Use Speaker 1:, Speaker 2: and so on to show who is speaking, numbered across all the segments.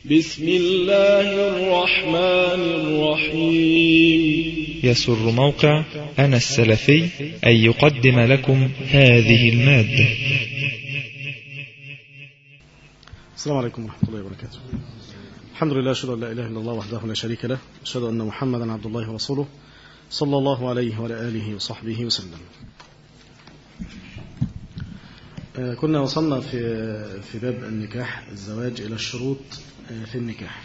Speaker 1: بسم الله الرحمن الرحيم
Speaker 2: يسر موقع أنا السلفي أن يقدم لكم هذه المادة
Speaker 3: السلام عليكم ورحمة الله وبركاته الحمد لله أشهد أن لا إله إلا الله وحده لا شريك له أشهد أن محمدا عبد الله ورسوله صلى الله عليه وعلى آله وصحبه وسلم آه، كنا وصلنا في في باب النكاح الزواج إلى الشروط آه، في النكاح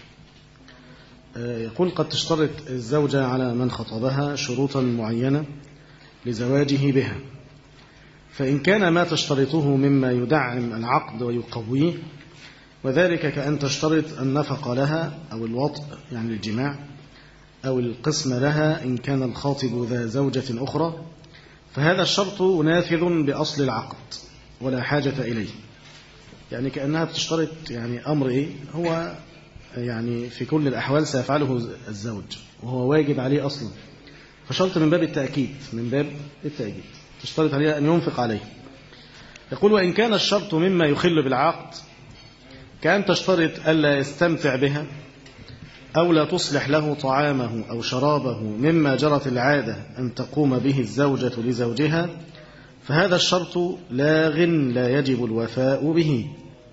Speaker 3: آه، يقول قد تشترط الزوجة على من خطبها شروطا معينة لزواجه بها فإن كان ما تشترطه مما يدعم العقد ويقويه وذلك كأن تشترط النفقة لها أو الوطء يعني الجماع أو القسم لها إن كان الخاطب ذا زوجة أخرى فهذا الشرط نافذ بأصل العقد ولا حاجة إليه يعني كأنها بتشترط يعني أمر إيه هو يعني في كل الأحوال سيفعله الزوج وهو واجب عليه أصلا فشرط من باب التأكيد من باب التأكيد تشترط عليه أن ينفق عليه يقول وإن كان الشرط مما يخل بالعقد كأن تشترط ألا يستمتع بها أو لا تصلح له طعامه أو شرابه مما جرت العادة أن تقوم به الزوجة لزوجها فهذا الشرط لاغ لا يجب الوفاء به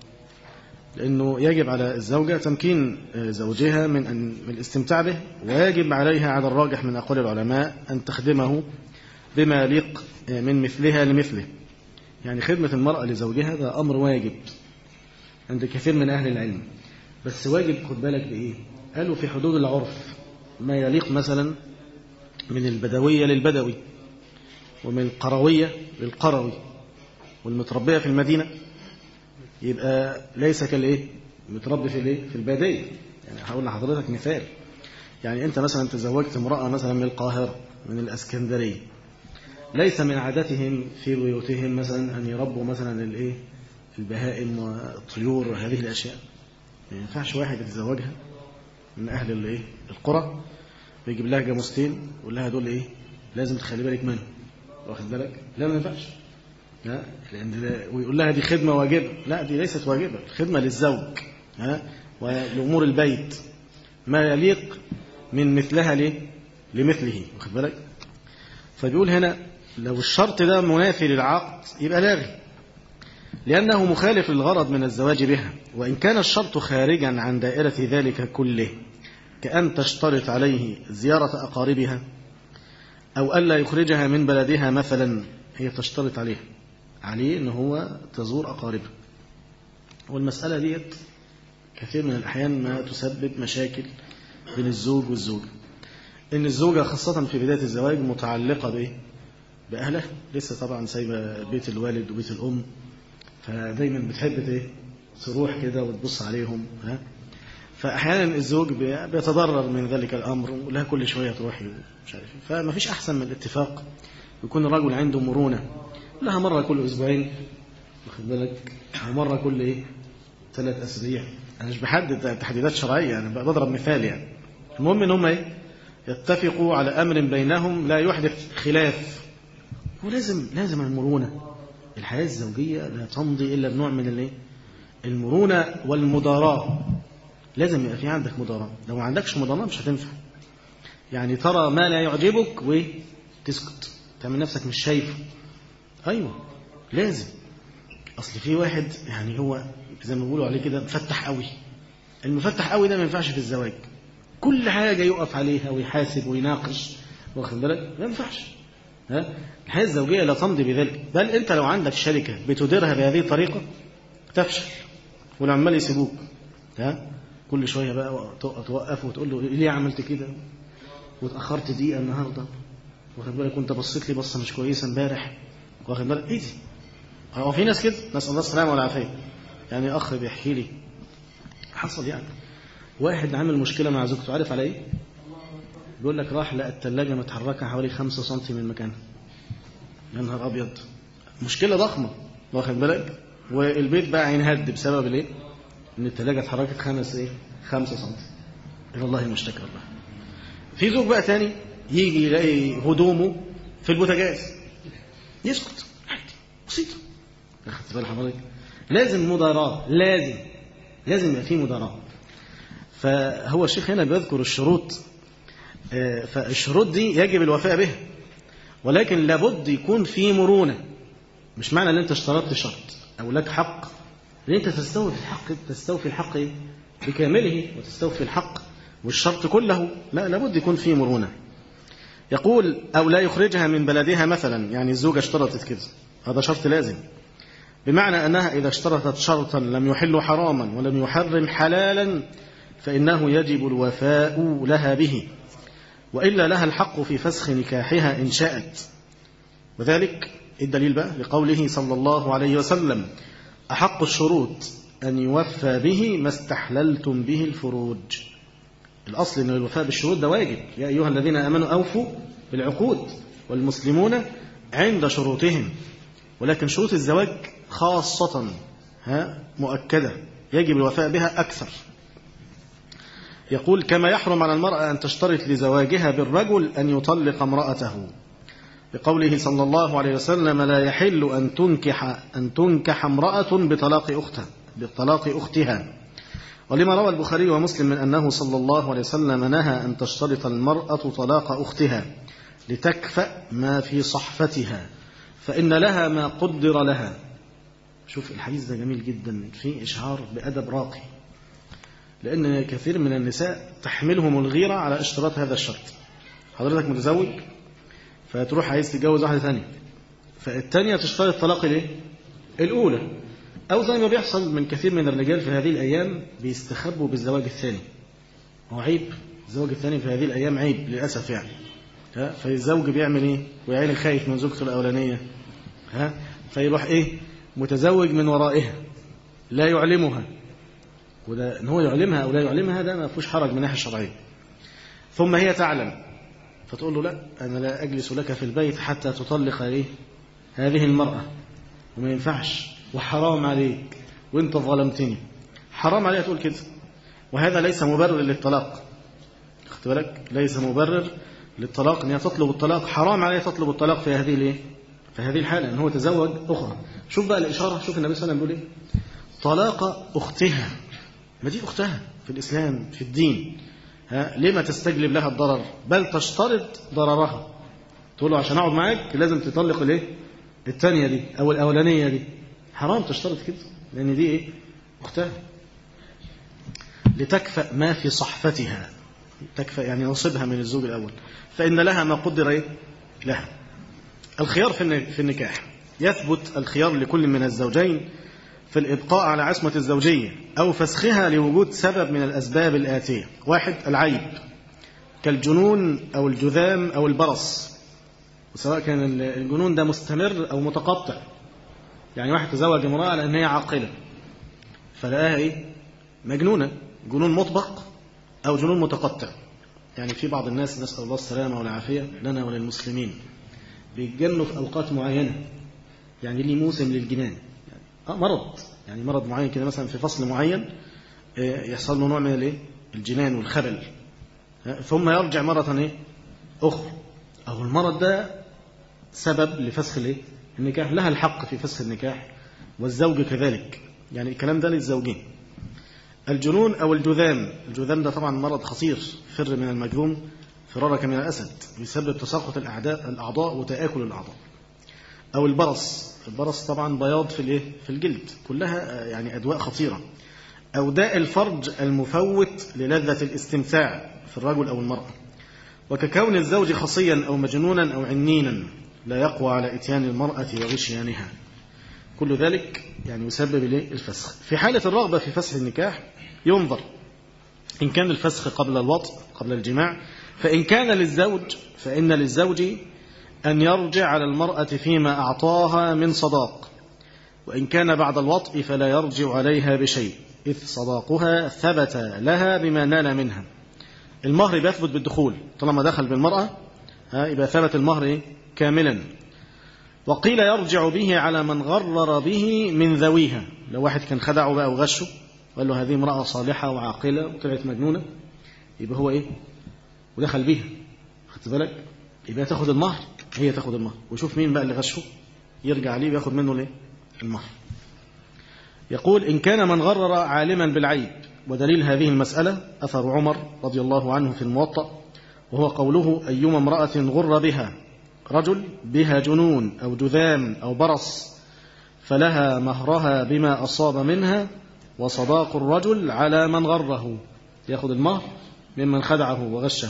Speaker 3: لأنه يجب على الزوجة تمكين زوجها من, أن من الاستمتاع به ويجب عليها على الراجح من أقوال العلماء أن تخدمه بما يليق من مثلها لمثله يعني خدمة المرأة لزوجها ده أمر واجب عند كثير من أهل العلم بس واجب خد بالك بإيه قالوا في حدود العرف ما يليق مثلا من البدوية للبدوي ومن القروية للقروي والمتربية في المدينة يبقى ليس كالايه متربي في الايه في البادية يعني هقول لحضرتك مثال يعني انت مثلا تزوجت امرأة مثلا من القاهرة من الاسكندرية ليس من عادتهم في بيوتهم مثلا ان يربوا مثلا الايه البهائم والطيور وهذه الاشياء ما ينفعش واحد يتزوجها من اهل الايه القرى ويجيب لها جاموستين ويقول لها دول ايه لازم تخلي بالك منهم واخد بالك لا ما ينفعش ها لان ده ويقول لها دي خدمه واجبه لا دي ليست واجبه الخدمه للزوج ها ولامور البيت ما يليق من مثلها ليه لمثله واخد بالك فبيقول هنا لو الشرط ده منافي للعقد يبقى لاغي لأنه مخالف للغرض من الزواج بها وإن كان الشرط خارجا عن دائرة ذلك كله كأن تشترط عليه زيارة أقاربها أو ألا يخرجها من بلدها مثلا هي تشترط عليه عليه أنه هو تزور أقاربها والمسألة ديت كثير من الأحيان ما تسبب مشاكل بين الزوج والزوجة إن الزوجة خاصة في بداية الزواج متعلقة بإيه؟ بأهلها لسه طبعا سايبة بيت الوالد وبيت الأم فدايما بتحب ايه تروح كده وتبص عليهم ها فاحيانا الزوج بيتضرر من ذلك الامر ولها كل شويه تروح مش عارف فما فيش احسن من الاتفاق يكون الرجل عنده مرونه لها مره كل اسبوعين واخد بالك او مره كل ايه ثلاث اسابيع انا مش بحدد تحديدات شرعيه انا بضرب مثال يعني المهم ان هم ايه يتفقوا على امر بينهم لا يحدث خلاف ولازم لازم المرونه الحياة الزوجية لا تمضي إلا بنوع من الايه؟ المرونة والمداراة لازم يبقى في عندك مداراة لو ما عندكش مداراة مش هتنفع يعني ترى ما لا يعجبك وتسكت تعمل نفسك مش شايفه أيوة لازم أصل في واحد يعني هو زي ما بيقولوا عليه كده مفتح قوي المفتح قوي ده ما ينفعش في الزواج كل حاجة يقف عليها ويحاسب ويناقش واخد بالك ما ينفعش ها الحياة الزوجية لا تمضي بذلك بل أنت لو عندك شركة بتديرها بهذه الطريقة تفشل والعمال يسيبوك ها كل شوية بقى توقف وتقول له ليه عملت كده واتأخرت دقيقة النهاردة واخد بالك وانت بصيت لي بصة مش كويسة امبارح واخد بالك ايه دي هو في ناس كده نسأل الله السلامة والعافية يعني أخ بيحكي لي حصل يعني واحد عامل مشكلة مع زوجته عارف على ايه؟ بيقول لك راح لقى الثلاجة متحركة حوالي 5 سم من مكانها يا نهار أبيض مشكلة ضخمة واخد بالك والبيت بقى هينهد بسبب الايه؟ إن الثلاجة اتحركت خمس ايه؟ 5 سم إلى الله المشتكى الله في زوج بقى تاني يجي يلاقي هدومه في البوتاجاز يسكت عادي بسيطة أخدت بال حضرتك لازم مداراة لازم لازم يبقى في مداراة فهو الشيخ هنا بيذكر الشروط آه، فالشروط دي يجب الوفاء بها ولكن لابد يكون في مرونة مش معنى ان انت اشترطت شرط او لك حق ان انت تستوفي الحق تستوفي الحق إيه؟ بكامله وتستوفي الحق والشرط كله لا لابد يكون في مرونة يقول أو لا يخرجها من بلدها مثلا يعني الزوجة اشترطت كده هذا شرط لازم بمعنى أنها إذا اشترطت شرطا لم يحل حراما ولم يحرم حلالا فإنه يجب الوفاء لها به وإلا لها الحق في فسخ نكاحها إن شاءت وذلك الدليل بقى لقوله صلى الله عليه وسلم أحق الشروط أن يوفى به ما استحللتم به الفروج الأصل أن الوفاء بالشروط ده واجب يا أيها الذين آمنوا أوفوا بالعقود والمسلمون عند شروطهم ولكن شروط الزواج خاصة ها مؤكدة يجب الوفاء بها أكثر يقول كما يحرم على المرأة أن تشترط لزواجها بالرجل أن يطلق امرأته بقوله صلى الله عليه وسلم لا يحل أن تنكح أن تنكح امرأة بطلاق أختها بطلاق أختها ولما روى البخاري ومسلم من أنه صلى الله عليه وسلم نهى أن تشترط المرأة طلاق أختها لتكفأ ما في صحفتها فإن لها ما قدر لها شوف الحديث ده جميل جدا فيه إشعار بأدب راقي لأن كثير من النساء تحملهم الغيرة على اشتراط هذا الشرط حضرتك متزوج فتروح عايز تتجوز واحدة ثانية فالثانية تشترط الطلاق الايه؟ الأولى أو زي ما بيحصل من كثير من الرجال في هذه الأيام بيستخبوا بالزواج الثاني هو عيب الزواج الثاني في هذه الأيام عيب للأسف يعني ها فالزوج بيعمل ايه ويعين خايف من زوجته الأولانية ها فيروح ايه متزوج من ورائها لا يعلمها وده ان هو يعلمها او لا يعلمها ده ما فيهوش حرج من الناحيه الشرعيه ثم هي تعلم فتقول له لا انا لا اجلس لك في البيت حتى تطلق ايه هذه المراه وما ينفعش وحرام عليك وانت ظلمتني حرام عليها تقول كده وهذا ليس مبرر للطلاق خدت بالك ليس مبرر للطلاق ان هي تطلب الطلاق حرام عليها تطلب الطلاق في هذه الايه في هذه الحاله ان هو تزوج اخرى شوف بقى الاشاره شوف النبي صلى الله عليه وسلم بيقول ايه طلاق اختها ما دي اختها في الاسلام في الدين ها ليه ما تستجلب لها الضرر بل تشترط ضررها تقول له عشان اقعد معاك لازم تطلق الايه الثانيه دي او الاولانيه دي حرام تشترط كده لان دي ايه اختها لتكفأ ما في صحفتها تكفأ يعني نصيبها من الزوج الاول فان لها ما قدر ايه لها الخيار في في النكاح يثبت الخيار لكل من الزوجين في الإبقاء على عصمة الزوجية أو فسخها لوجود سبب من الأسباب الآتية واحد العيب كالجنون أو الجذام أو البرص وسواء كان الجنون ده مستمر أو متقطع يعني واحد تزوج امرأة لأن هي عاقلة فلقاها إيه مجنونة جنون مطبق أو جنون متقطع يعني في بعض الناس نسأل الله السلامة والعافية لنا وللمسلمين بيتجنوا في أوقات معينة يعني ليه موسم للجنان آه مرض يعني مرض معين كده مثلا في فصل معين يحصل له نوع من الايه الجنان والخبل ثم يرجع مرة ايه أخرى أو المرض ده سبب لفسخ الايه النكاح لها الحق في فسخ النكاح والزوج كذلك يعني الكلام ده للزوجين الجنون أو الجذام الجذام ده طبعا مرض خطير فر من المجذوم فرارك من الأسد يسبب تساقط الأعداء الأعضاء وتآكل الأعضاء أو البرص البرص طبعا بياض في الايه في الجلد كلها يعني ادواء خطيره او داء الفرج المفوت للذه الاستمتاع في الرجل او المراه وككون الزوج خصيا او مجنونا او عنينا لا يقوى على اتيان المراه وغشيانها كل ذلك يعني يسبب الايه الفسخ في حاله الرغبه في فسخ النكاح ينظر ان كان الفسخ قبل الوطء قبل الجماع فان كان للزوج فان للزوج أن يرجع على المرأة فيما أعطاها من صداق وإن كان بعد الوطء فلا يرجع عليها بشيء إذ صداقها ثبت لها بما نال منها المهر بيثبت بالدخول طالما دخل بالمرأة ها يبقى ثبت المهر كاملا وقيل يرجع به على من غرر به من ذويها لو واحد كان خدعه بقى وغشه وقال له هذه امرأة صالحة وعاقلة وطلعت مجنونة يبقى هو إيه ودخل بيها خدت بالك يبقى تاخد المهر هي تاخد المهر وشوف مين بقى اللي غشه يرجع عليه وياخد منه الايه المهر يقول إن كان من غرر عالما بالعيب ودليل هذه المسألة أثر عمر رضي الله عنه في الموطأ وهو قوله أيما امرأة غر بها رجل بها جنون أو جذام أو برص فلها مهرها بما أصاب منها وصداق الرجل على من غره يأخذ المهر ممن خدعه وغشه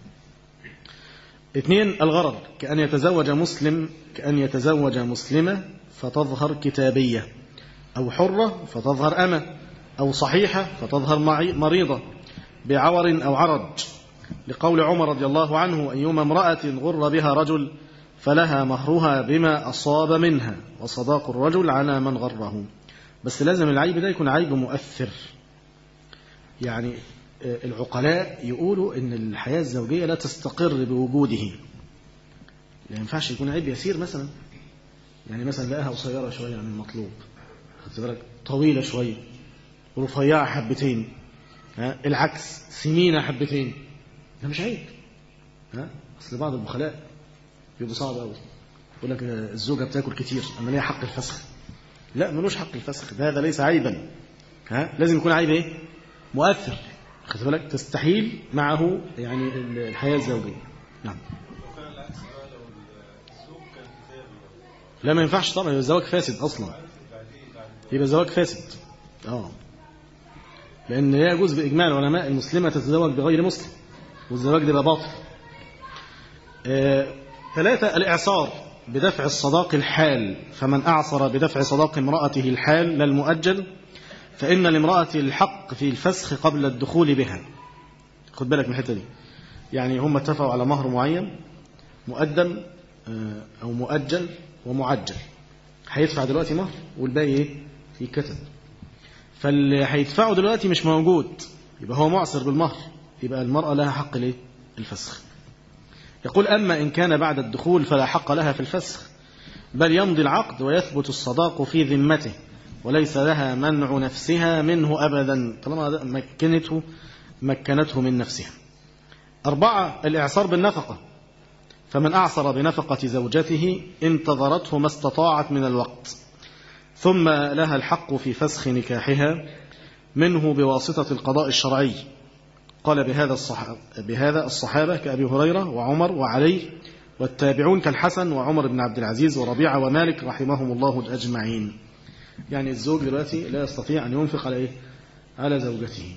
Speaker 3: اثنين الغرض كأن يتزوج مسلم كأن يتزوج مسلمة فتظهر كتابية أو حرة فتظهر أمة أو صحيحة فتظهر مريضة بعور أو عرج لقول عمر رضي الله عنه أيما امرأة غر بها رجل فلها مهرها بما أصاب منها وصداق الرجل على من غره بس لازم العيب ده يكون عيب مؤثر يعني العقلاء يقولوا ان الحياة الزوجية لا تستقر بوجوده لا ينفعش يكون عيب يسير مثلا يعني مثلا لقاها قصيرة شوية عن المطلوب خدت بالك طويلة شوية ورفيعة حبتين ها العكس سمينة حبتين ده مش عيب ها اصل بعض البخلاء بيبقوا صعب قوي يقول لك الزوجة بتاكل كتير انا ليها حق الفسخ لا ملوش حق الفسخ ده هذا ليس عيبا ها لازم يكون عيب ايه مؤثر خدت بالك تستحيل معه يعني الحياة الزوجية نعم لا ما ينفعش طبعا يبقى الزواج فاسد اصلا يبقى الزواج فاسد اه لان لا يجوز باجماع العلماء المسلمه تتزوج بغير مسلم والزواج ده باطل آه ثلاثة الإعصار بدفع الصداق الحال فمن أعصر بدفع صداق امرأته الحال لا المؤجل فإن لامرأة الحق في الفسخ قبل الدخول بها خد بالك من الحتة دي يعني هم اتفقوا على مهر معين مقدم أو مؤجل ومعجل هيدفع دلوقتي مهر والباقي ايه يتكتب فاللي هيدفعه دلوقتي مش موجود يبقى هو معصر بالمهر يبقى المرأة لها حق ليه الفسخ يقول أما إن كان بعد الدخول فلا حق لها في الفسخ بل يمضي العقد ويثبت الصداق في ذمته وليس لها منع نفسها منه أبدا طالما مكنته مكنته من نفسها أربعة الإعصار بالنفقة فمن أعصر بنفقة زوجته انتظرته ما استطاعت من الوقت ثم لها الحق في فسخ نكاحها منه بواسطة القضاء الشرعي قال بهذا الصحابة, بهذا الصحابة كأبي هريرة وعمر وعلي والتابعون كالحسن وعمر بن عبد العزيز وربيعة ومالك رحمهم الله أجمعين يعني الزوج دلوقتي لا يستطيع أن ينفق على إيه؟ على زوجته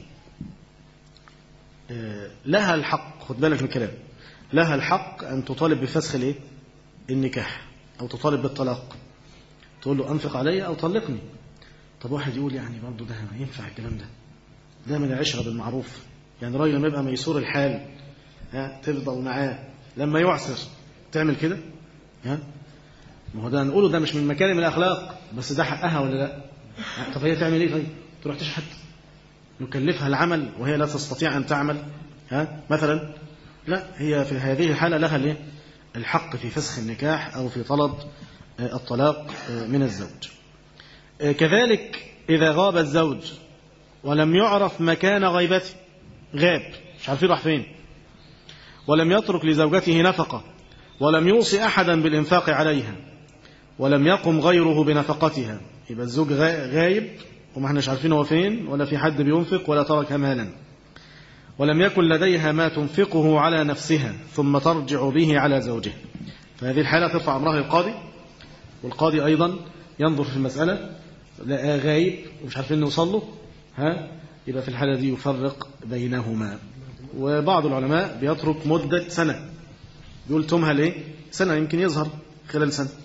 Speaker 3: لها الحق خد بالك من الكلام لها الحق أن تطالب بفسخ الإيه؟ النكاح أو تطالب بالطلاق تقول له أنفق علي أو طلقني طب واحد يقول يعني برضه ده ما ينفع الكلام ده ده من العشرة بالمعروف يعني راجل لما يبقى ميسور الحال ها تفضل معاه لما يعسر تعمل كده ها ما هو ده نقوله ده مش من مكارم الأخلاق بس ده حقها ولا لا طب هي تعمل ايه طيب تروح تشحت نكلفها العمل وهي لا تستطيع أن تعمل ها مثلا لا هي في هذه الحالة لها الايه الحق في فسخ النكاح أو في طلب الطلاق من الزوج كذلك إذا غاب الزوج ولم يعرف مكان غيبته غاب مش عارفين راح فين ولم يترك لزوجته نفقة ولم يوصي أحدا بالإنفاق عليها ولم يقم غيره بنفقتها يبقى الزوج غايب وما احناش عارفين هو فين ولا في حد بينفق ولا ترك مالا ولم يكن لديها ما تنفقه على نفسها ثم ترجع به على زوجها فهذه الحالة ترفع أمرها للقاضي والقاضي أيضا ينظر في المسألة لا غايب ومش عارفين نوصل له ها يبقى في الحالة دي يفرق بينهما وبعض العلماء بيترك مدة سنة يقول تمهل ايه سنة يمكن يظهر خلال سنة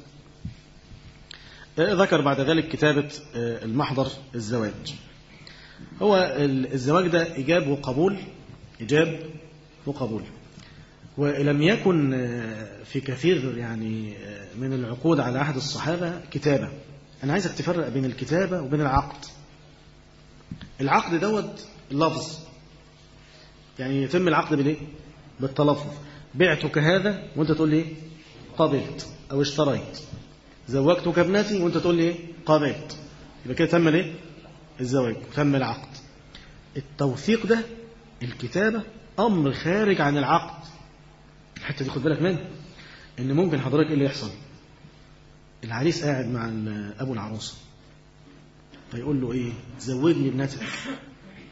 Speaker 3: ذكر بعد ذلك كتابة المحضر الزواج هو الزواج ده إيجاب وقبول إيجاب وقبول ولم يكن في كثير يعني من العقود على عهد الصحابة كتابة أنا عايزك تفرق بين الكتابة وبين العقد العقد دوت لفظ يعني يتم العقد بالايه بالتلفظ بعتك هذا وانت تقول لي قبلت او اشتريت زوجتك ابنتي وانت تقول لي قبلت يبقى كده تم الايه الزواج تم العقد التوثيق ده الكتابة امر خارج عن العقد الحته دي خد بالك منها ان ممكن حضرتك ايه اللي يحصل العريس قاعد مع ابو العروسه فيقول له ايه زوجني ابنتك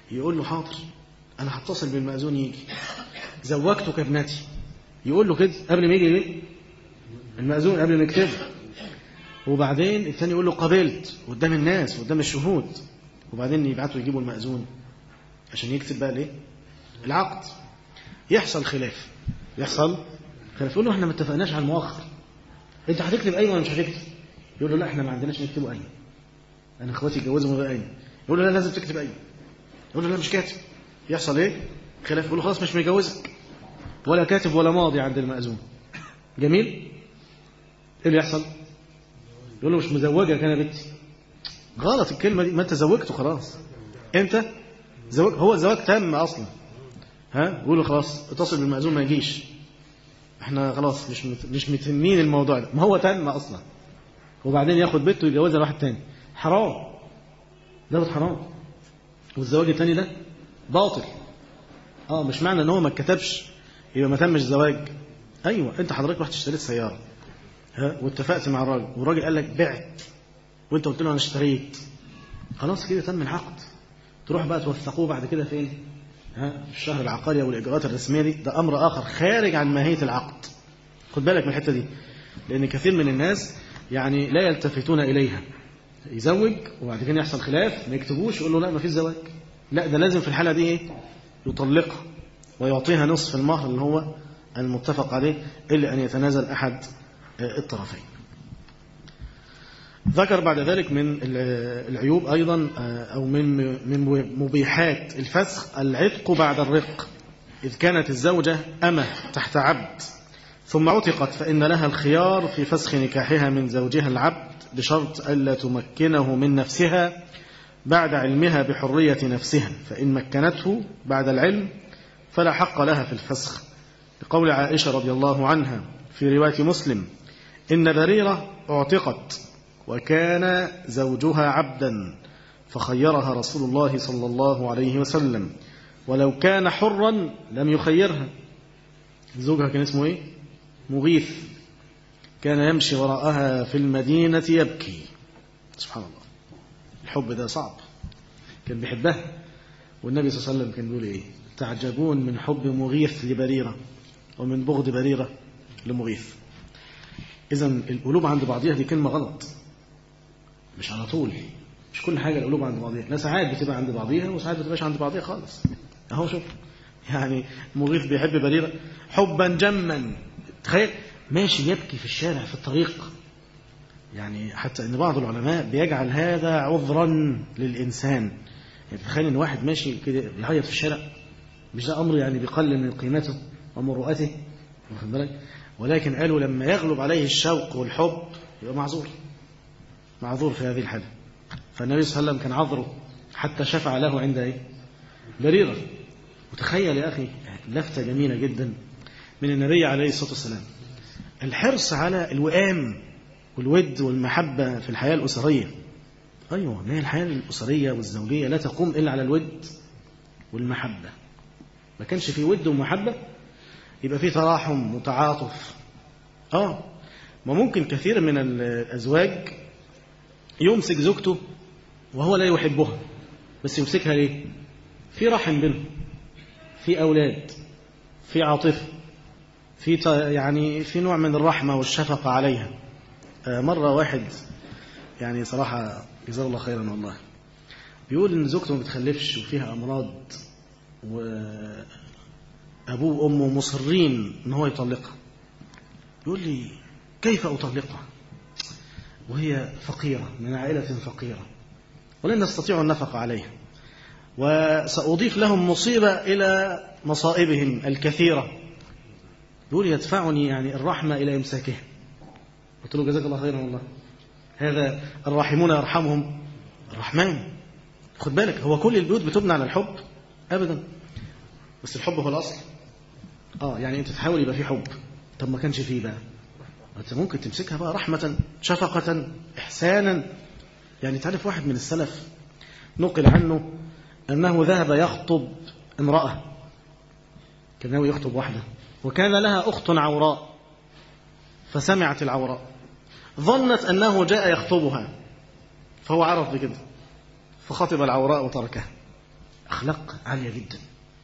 Speaker 3: يقول له حاضر أنا هتصل بالمأذون يجي زوجتك ابنتي يقول له كده قبل ما يجي ليه المأذون قبل ما يكتبه وبعدين الثاني يقول له قبلت قدام الناس قدام الشهود وبعدين يبعتوا يجيبوا المأذون عشان يكتب بقى ليه العقد يحصل خلاف يحصل خلاف يقول له احنا ما اتفقناش على المؤخر انت هتكتب ايوه ولا مش هتكتب يقول له لا احنا ما عندناش نكتبه ايوه انا اخواتي اتجوزوا بقى ايوه يقول له لا لازم تكتب ايوه يقول له لا مش كاتب يحصل ايه خلاف يقول له خلاص مش متجوزك ولا كاتب ولا ماضي عند المأذون جميل ايه اللي يحصل يقول له مش مزوجك انا بنتي غلط الكلمه دي ما انت زوجته خلاص انت زوج هو الزواج تم اصلا ها يقول له خلاص اتصل بالمأذون ما يجيش احنا خلاص مش مت... مش متمين الموضوع ده ما هو تم اصلا وبعدين ياخد بنته ويجوزها لواحد تاني حرام ده حرام والزواج التاني ده باطل اه مش معنى ان هو ما اتكتبش يبقى ما تمش زواج ايوه انت حضرتك رحت اشتريت سياره ها واتفقت مع الراجل والراجل قال لك بعت وانت قلت له انا اشتريت خلاص كده تم العقد تروح بقى توثقوه بعد كده فين ها في الشهر العقاري او الاجراءات الرسميه دي ده امر اخر خارج عن ماهيه العقد خد بالك من الحته دي لان كثير من الناس يعني لا يلتفتون اليها يزوج وبعد كده يحصل خلاف ما يكتبوش يقول له لا ما فيش زواج لا ده لازم في الحاله دي ايه يطلقها ويعطيها نصف المهر اللي هو المتفق عليه الا ان يتنازل احد الطرفين ذكر بعد ذلك من العيوب أيضا أو من من مبيحات الفسخ العتق بعد الرق إذ كانت الزوجة أمة تحت عبد ثم عتقت فإن لها الخيار في فسخ نكاحها من زوجها العبد بشرط ألا تمكنه من نفسها بعد علمها بحرية نفسها فإن مكنته بعد العلم فلا حق لها في الفسخ لقول عائشة رضي الله عنها في رواية مسلم إن بريرة اعتقت وكان زوجها عبدا فخيرها رسول الله صلى الله عليه وسلم ولو كان حرا لم يخيرها زوجها كان اسمه ايه مغيث كان يمشي وراءها في المدينة يبكي سبحان الله الحب ده صعب كان بيحبها والنبي صلى الله عليه وسلم كان بيقول ايه تعجبون من حب مغيث لبريرة ومن بغض بريرة لمغيث إذا القلوب عند بعضها دي كلمة غلط مش على طول مش كل حاجة القلوب عند بعضها لا ساعات بتبقى عند بعضها وساعات بتبقاش عند بعضها خالص أهو شوف يعني مغيث بيحب بريرة حبا جما تخيل ماشي يبكي في الشارع في الطريق يعني حتى ان بعض العلماء بيجعل هذا عذرا للانسان يعني تخيل ان واحد ماشي كده يعيط في الشارع مش ده امر يعني بيقلل من قيمته ومروءته واخد بالك ولكن قالوا لما يغلب عليه الشوق والحب يبقى معذور معذور في هذه الحالة فالنبي صلى الله عليه وسلم كان عذره حتى شفع له عند ايه بريرة وتخيل يا أخي لفتة جميلة جدا من النبي عليه الصلاة والسلام الحرص على الوئام والود والمحبة في الحياة الأسرية أيوة ما هي الحياة الأسرية والزوجية لا تقوم إلا على الود والمحبة ما كانش في ود ومحبة يبقى في تراحم وتعاطف اه ما ممكن كثير من الأزواج يمسك زوجته وهو لا يحبها بس يمسكها ليه في رحم بينهم في أولاد في عاطفة في يعني في نوع من الرحمة والشفقة عليها مرة واحد يعني صراحة جزاه الله خيرا والله بيقول إن زوجته ما بتخلفش وفيها أمراض وأبوه وأمه مصرين إن هو يطلقها يقول لي كيف أطلقها وهي فقيرة من عائلة فقيرة ولن نستطيع النفقة عليها وسأضيف لهم مصيبة إلى مصائبهم الكثيرة يقول يدفعني يعني الرحمة إلى إمساكها قلت له جزاك الله خيرا والله هذا الراحمون يرحمهم الرحمن خد بالك هو كل البيوت بتبنى على الحب أبدا بس الحب هو الأصل آه يعني أنت تحاول يبقى في حب طب ما كانش فيه بقى أنت ممكن تمسكها بقى رحمة شفقة إحسانا يعني تعرف واحد من السلف نقل عنه أنه ذهب يخطب امرأة كان ناوي يخطب واحدة وكان لها أخت عوراء فسمعت العوراء ظنت أنه جاء يخطبها فهو عرف بكده فخطب العوراء وتركها أخلاق عالية جدا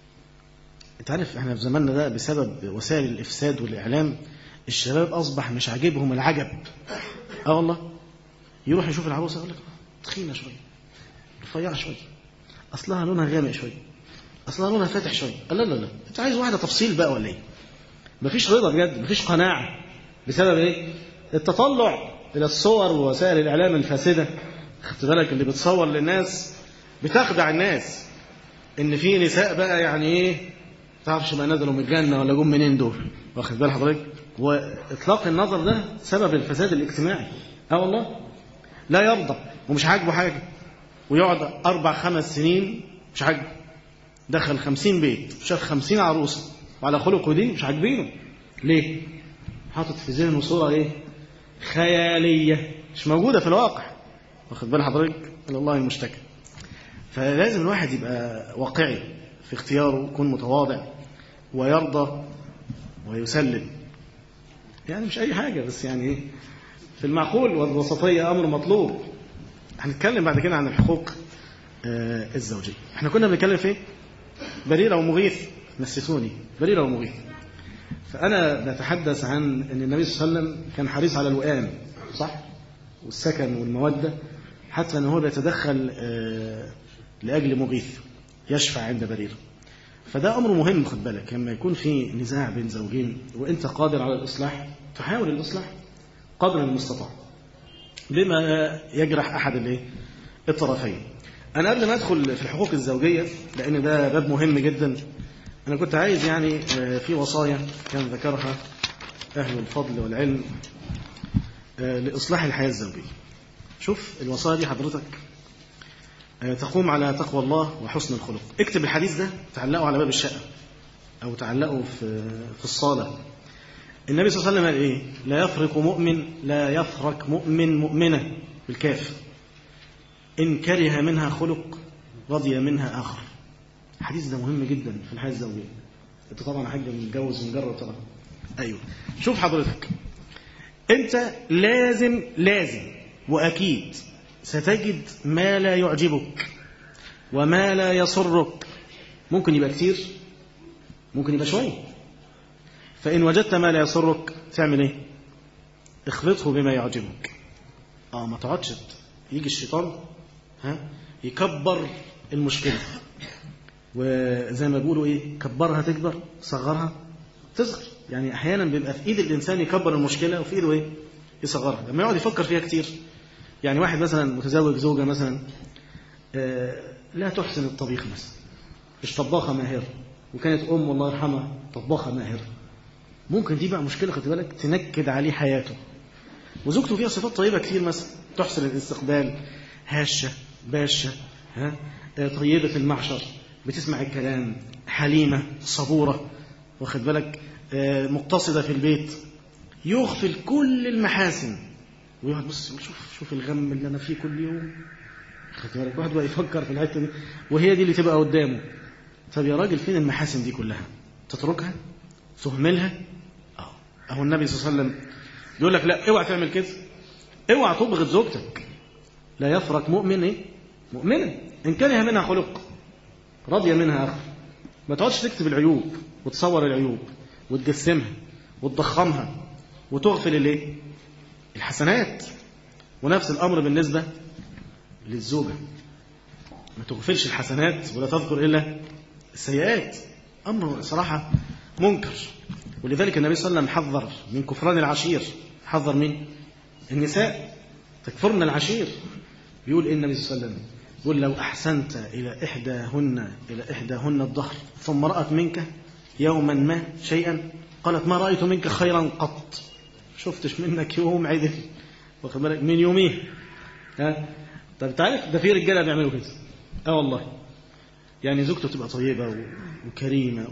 Speaker 3: أنت عارف إحنا في زماننا ده بسبب وسائل الإفساد والإعلام الشباب أصبح مش عاجبهم العجب أه والله يروح يشوف العروسة يقول لك تخينة شوية رفيعة شوية أصلها لونها غامق شوية أصلها لونها فاتح شوية لا لا لا أنت عايز واحدة تفصيل بقى ولا إيه مفيش رضا بجد مفيش قناعة بسبب إيه التطلع إلى الصور ووسائل الإعلام الفاسدة خدت بالك اللي بتصور للناس بتخدع الناس إن في نساء بقى يعني إيه تعرفش بقى نزلوا من الجنة ولا جم منين دول واخد بال حضرتك وإطلاق النظر ده سبب الفساد الاجتماعي اه والله لا يرضى ومش عاجبه حاجة ويقعد أربع خمس سنين مش عاجبه دخل خمسين بيت شاف خمسين عروسة وعلى خلقه دي مش عاجبينه ليه؟ حاطط في ذهنه صورة ايه؟ خيالية مش موجودة في الواقع واخد بال حضرتك؟ إلى الله المشتكى فلازم الواحد يبقى واقعي في اختياره يكون متواضع ويرضى ويسلم يعني مش أي حاجة بس يعني ايه؟ في المعقول والوسطية أمر مطلوب هنتكلم بعد كده عن الحقوق آه الزوجية احنا كنا بنتكلم في بريرة ومغيث نسيتوني بريرة ومغيث فأنا بتحدث عن أن النبي صلى الله عليه وسلم كان حريص على الوئام صح والسكن والمودة حتى أنه هو بيتدخل آه لأجل مغيث يشفع عند بريرة فده أمر مهم خد بالك لما يكون في نزاع بين زوجين وأنت قادر على الإصلاح تحاول الإصلاح قدر المستطاع بما يجرح أحد الايه الطرفين أنا قبل ما أدخل في الحقوق الزوجية لأن ده باب مهم جدا أنا كنت عايز يعني في وصايا كان ذكرها أهل الفضل والعلم لإصلاح الحياة الزوجية شوف الوصايا دي حضرتك تقوم على تقوى الله وحسن الخلق اكتب الحديث ده تعلقه على باب الشقة أو تعلقه في في الصالة النبي صلى الله عليه وسلم قال ايه لا يفرق مؤمن لا يفرق مؤمن مؤمنة بالكاف إن كره منها خلق رضي منها آخر الحديث ده مهم جدا في الحياة الزوجية انت طبعا حاجة متجوز ومجرد طبعا أيوه شوف حضرتك أنت لازم لازم وأكيد ستجد ما لا يعجبك وما لا يسرك ممكن يبقى كتير ممكن يبقى شوية فإن وجدت ما لا يسرك تعمل إيه اخلطه بما يعجبك اه ما تقعدش يجي الشيطان ها يكبر المشكلة وزي ما بيقولوا ايه كبرها تكبر صغرها تصغر يعني احيانا بيبقى في ايد الانسان يكبر المشكلة وفي ايده ايه يصغرها لما يقعد يفكر فيها كتير يعني واحد مثلا متزوج زوجة مثلا آه لا تحسن الطبيخ مثلا مش طباخة ماهرة وكانت ام الله يرحمها طباخة ماهرة ممكن دي بقى مشكلة خد بالك تنكد عليه حياته وزوجته فيها صفات طيبة كتير مثلا تحسن الاستقبال هاشة باشة ها طيبة المعشر بتسمع الكلام حليمة صبورة واخد بالك مقتصدة في البيت يغفل كل المحاسن ويقعد بص شوف شوف الغم اللي انا فيه كل يوم خد بالك واحد بقى يفكر في الحته دي وهي دي اللي تبقى قدامه طب يا راجل فين المحاسن دي كلها تتركها تهملها اه اهو النبي صلى الله عليه وسلم يقول لك لا اوعى تعمل كده اوعى تبغض زوجتك لا يفرق مؤمن ايه مؤمنة ان كره منها خلق رضي منها اخر ما تقعدش تكتب العيوب وتصور العيوب وتجسمها وتضخمها وتغفل الايه الحسنات ونفس الامر بالنسبه للزوجه ما تغفلش الحسنات ولا تذكر الا السيئات امر صراحه منكر ولذلك النبي صلى الله عليه وسلم حذر من كفران العشير حذر مين النساء تكفرن العشير بيقول إيه النبي صلى الله عليه وسلم يقول لو أحسنت إلى إحداهن إلى إحداهن الظهر ثم رأت منك يوما ما شيئا قالت ما رأيت منك خيرا قط شفتش منك يوم عدل واخد بالك من يوميه ها طب تعرف ده في رجاله بيعملوا كده اه والله يعني زوجته تبقى طيبه وكريمه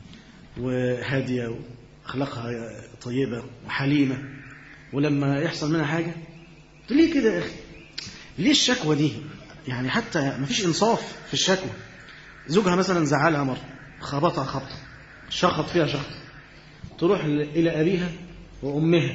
Speaker 3: وهاديه واخلاقها طيبه وحليمه ولما يحصل منها حاجه ليه كده يا اخي ليه الشكوى دي يعني حتى ما فيش انصاف في الشكوى زوجها مثلا زعلها مره خبطها خبطه شخط فيها شخط تروح الى ابيها وامها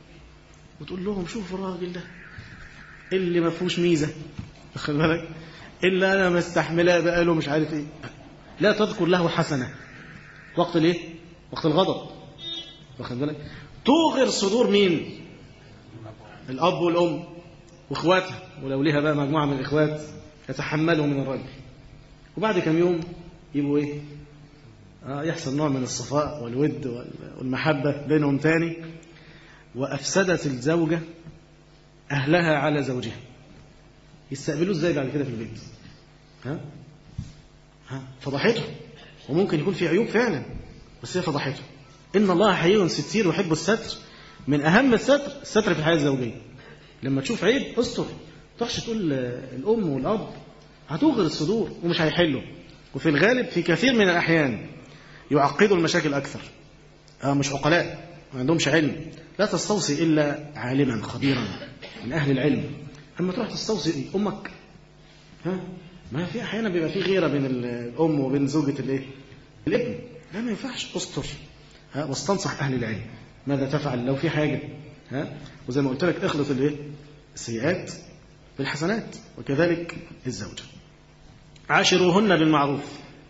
Speaker 3: وتقول لهم شوفوا الراجل ده اللي ما فيهوش ميزه واخد بالك إلا أنا مستحملها بقاله مش عارف إيه لا تذكر له حسنة وقت الإيه؟ وقت الغضب واخد بالك توغر صدور مين الأب والأم وإخواتها ولو ليها بقى مجموعة من الإخوات يتحملوا من الرجل وبعد كم يوم يبقوا إيه آه يحصل نوع من الصفاء والود والمحبة بينهم تاني وأفسدت الزوجة أهلها على زوجها يستقبلوه ازاي بعد كده في البيت ها ها فضحته وممكن يكون في عيوب فعلا بس هي فضحته ان الله حي ستير ويحب الستر من اهم الستر الستر في الحياه الزوجيه لما تشوف عيب استر تروحش تقول الام والاب هتوغر الصدور ومش هيحلوا وفي الغالب في كثير من الاحيان يعقدوا المشاكل اكثر آه مش عقلاء ما عندهمش علم لا تستوصي الا عالما خبيرا من اهل العلم اما تروح تستوصي امك ها ما في احيانا بيبقى في غيره بين الام وبين زوجه الايه الابن لا ما ينفعش استر ها واستنصح اهل العلم ماذا تفعل لو في حاجه ها وزي ما قلت لك اخلط الايه السيئات بالحسنات وكذلك الزوجه عاشروهن بالمعروف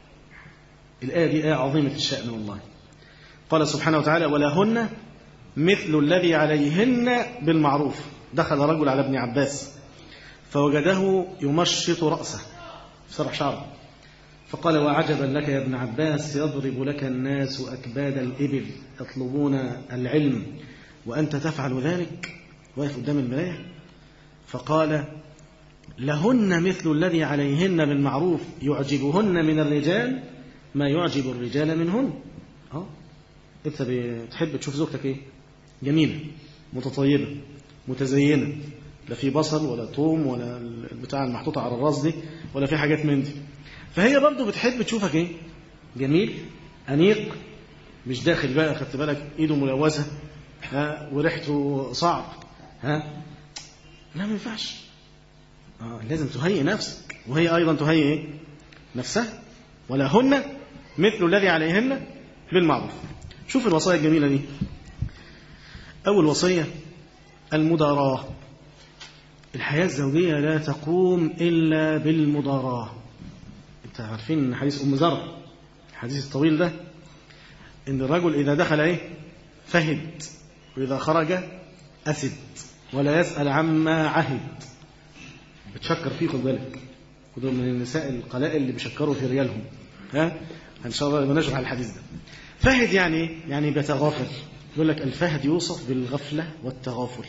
Speaker 3: الايه دي ايه عظيمه الشان والله قال سبحانه وتعالى ولهن مثل الذي عليهن بالمعروف دخل رجل على ابن عباس فوجده يمشط رأسه سرح شعره فقال وعجبا لك يا ابن عباس يضرب لك الناس أكباد الإبل يطلبون العلم وأنت تفعل ذلك واقف قدام المراية فقال لهن مثل الذي عليهن بالمعروف يعجبهن من الرجال ما يعجب الرجال منهن اه انت بتحب تشوف زوجتك ايه جميله متطيبه متزينه لا في بصل ولا توم ولا البتاع المحطوطه على الراس دي ولا في حاجات من دي فهي برضه بتحب تشوفك ايه جميل انيق مش داخل بقى خدت بالك ايده ملوثه ها وريحته صعب ها لا ما ينفعش آه لازم تهيئ نفسك وهي ايضا تهيئ ايه نفسها ولهن مثل الذي عليهن بالمعروف شوف الوصايا الجميله دي اول وصيه المداراة الحياة الزوجية لا تقوم إلا بالمداراة انت عارفين حديث أم زرع الحديث الطويل ده إن الرجل إذا دخل إيه فهد وإذا خرج أسد ولا يسأل عما عهد بتشكر فيه خد بالك خدوا من النساء القلائل اللي بيشكروا في رجالهم ها ان شاء الله نشرح الحديث ده فهد يعني يعني بيتغافل يقول لك الفهد يوصف بالغفلة والتغافل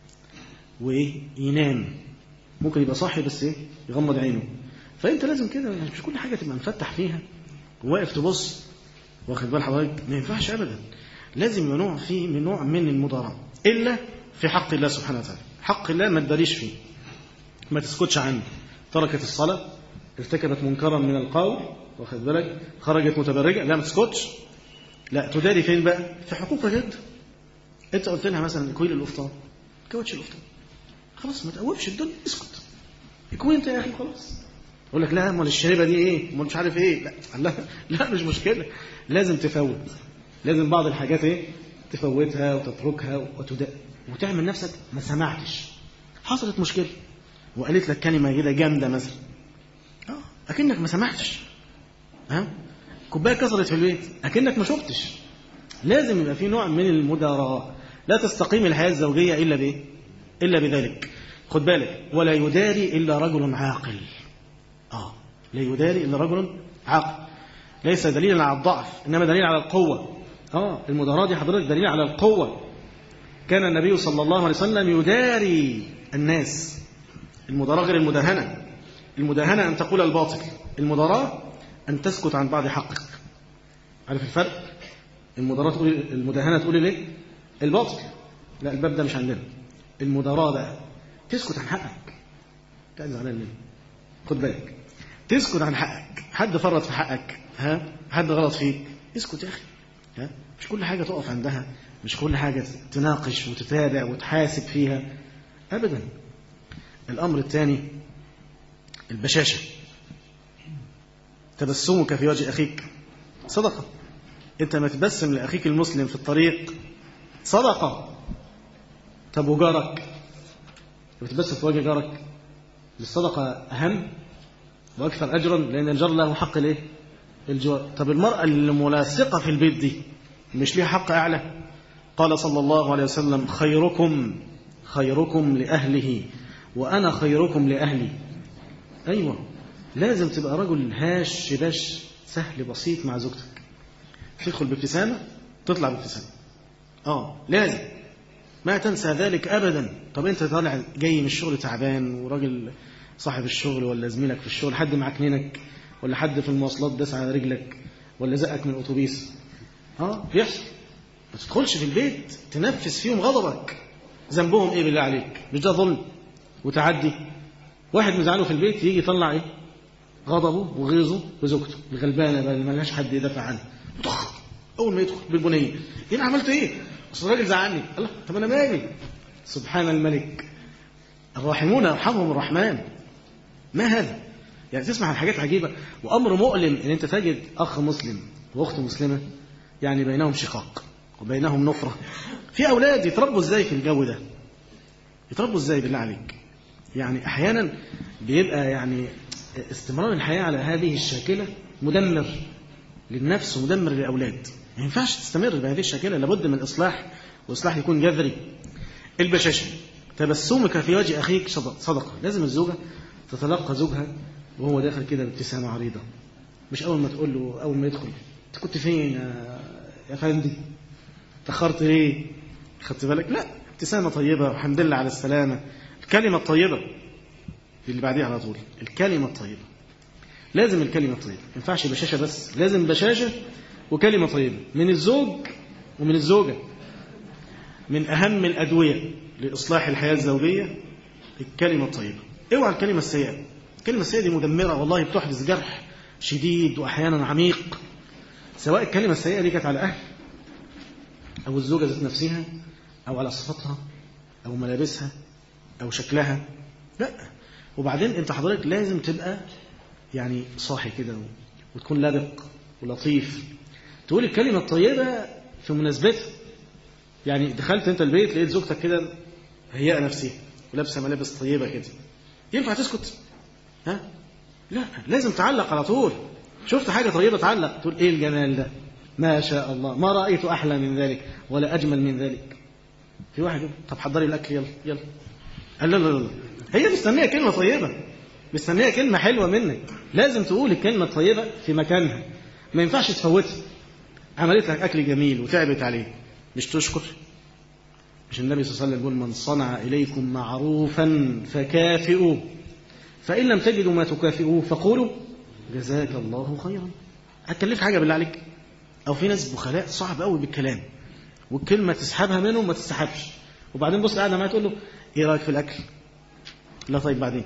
Speaker 3: وإيه ينام ممكن يبقى صاحي بس إيه يغمض عينه فأنت لازم كده مش كل حاجة تبقى مفتح فيها وواقف تبص واخد بال حضرتك ما ينفعش أبدا لازم يبقى نوع فيه من نوع من المضاراة إلا في حق الله سبحانه وتعالى حق الله ما تداريش فيه ما تسكتش عنه تركت الصلاة ارتكبت منكرا من القول واخد بالك خرجت متبرجة لا ما تسكتش لا تداري فين بقى في حقوقك انت انت قلت لها مثلا كويل الافطار كوتش الافطار خلاص ما تقوفش الدنيا اسكت اكوي انت يا اخي خلاص يقول لك لا امال الشريبه دي ايه امال مش عارف ايه لا لا لا مش مشكله لازم تفوت لازم بعض الحاجات ايه تفوتها وتتركها وتد... وتعمل نفسك ما سمعتش حصلت مشكله وقالت لك كلمه كده جامده مثلا اه اكنك ما سمعتش ها كوبايه كسرت في البيت اكنك ما شفتش لازم يبقى في نوع من المداراة لا تستقيم الحياة الزوجية إلا بإيه؟ إلا بذلك خد بالك ولا يداري إلا رجل عاقل آه لا يداري إلا رجل عاقل ليس دليلا على الضعف إنما دليل على القوة آه المداراة دي حضرتك دليل على القوة كان النبي صلى الله عليه وسلم يداري الناس المداراة غير المداهنة المداهنة أن تقول الباطل المداراة أن تسكت عن بعض حقك عارف الفرق المداراة تقول المداهنة تقول ليه الباطل لا الباب ده مش عندنا المداراة بقى تسكت عن حقك انت زعلان ليه خد بالك تسكت عن حقك حد فرط في حقك ها حد غلط فيك اسكت يا اخي ها مش كل حاجة تقف عندها مش كل حاجة تناقش وتتابع وتحاسب فيها أبدا الأمر الثاني البشاشة تبسمك في وجه أخيك صدقة أنت ما تبسم لأخيك المسلم في الطريق صدقة طب وجارك بتبسم في وجه جارك الصدقة أهم وأكثر أجرا لأن الجار له حق الإيه؟ الجوار طب المرأة الملاصقة في البيت دي مش ليها حق أعلى قال صلى الله عليه وسلم خيركم خيركم لأهله وأنا خيركم لأهلي أيوة لازم تبقى رجل هاش باش سهل بسيط مع زوجتك تدخل بابتسامة تطلع بابتسامة اه لازم ما تنسى ذلك أبدا طب أنت طالع جاي من الشغل تعبان وراجل صاحب الشغل ولا زميلك في الشغل حد معاك نينك ولا حد في المواصلات داس على رجلك ولا زقك من الأتوبيس اه بيحصل ما تدخلش في البيت تنفس فيهم غضبك ذنبهم ايه بالله عليك مش ده ظلم وتعدي واحد مزعله في البيت يجي يطلع ايه غضبه وغيظه بزوجته الغلبانه بقى اللي ملهاش حد يدافع عنها طخ اول ما يدخل بالبنيه ايه عملت ايه اصل الراجل زعلني الله طب انا مالي سبحان الملك الراحمون يرحمهم الرحمن ما هذا يعني تسمع عن حاجات عجيبه وامر مؤلم ان انت تجد اخ مسلم واخت مسلمه يعني بينهم شقاق وبينهم نفره في اولاد يتربوا ازاي في الجو ده يتربوا ازاي بالله عليك يعني احيانا بيبقى يعني استمرار الحياه على هذه الشاكله مدمر للنفس ومدمر للاولاد ما ينفعش تستمر بهذه الشاكله لابد من اصلاح واصلاح يكون جذري البشاشه تبسمك في وجه اخيك صدقه لازم الزوجه تتلقى زوجها وهو داخل كده بابتسامه عريضه مش اول ما تقول له اول ما يدخل انت كنت فين يا يا فندي تاخرت ليه خدت بالك لا ابتسامه طيبه والحمد لله على السلامه الكلمه الطيبه اللي بعديها على طول الكلمه الطيبه لازم الكلمه الطيبه ما ينفعش بشاشه بس لازم بشاشه وكلمه طيبه من الزوج ومن الزوجه من اهم الادويه لاصلاح الحياه الزوجيه الكلمه الطيبه اوعى الكلمه السيئه الكلمه السيئه دي مدمره والله بتحدث جرح شديد واحيانا عميق سواء الكلمه السيئه دي كانت على اهل او الزوجه ذات نفسها او على صفاتها او ملابسها او شكلها لا وبعدين انت حضرتك لازم تبقى يعني صاحي كده وتكون لبق ولطيف تقول الكلمه الطيبه في مناسبتها يعني دخلت انت البيت لقيت زوجتك كده هيئه نفسها ولابسه ملابس طيبه كده ينفع تسكت ها لا لازم تعلق على طول شفت حاجه طيبه تعلق تقول ايه الجمال ده ما شاء الله ما رايت احلى من ذلك ولا اجمل من ذلك في واحد يقول طب حضري الاكل يلا يلا قال لا لا لا هي مستنيه كلمه طيبه مستنيه كلمه حلوه منك لازم تقول الكلمه الطيبه في مكانها ما ينفعش تفوتها عملت لك اكل جميل وتعبت عليه مش تشكر مش النبي صلى الله عليه وسلم يقول من صنع اليكم معروفا فكافئوه فان لم تجدوا ما تكافئوه فقولوا جزاك الله خيرا هتكلف حاجه بالله عليك او في ناس بخلاء صعب قوي بالكلام والكلمه تسحبها منه وما تسحبش وبعدين بص قاعده معاه تقول له ايه رايك في الاكل لا طيب بعدين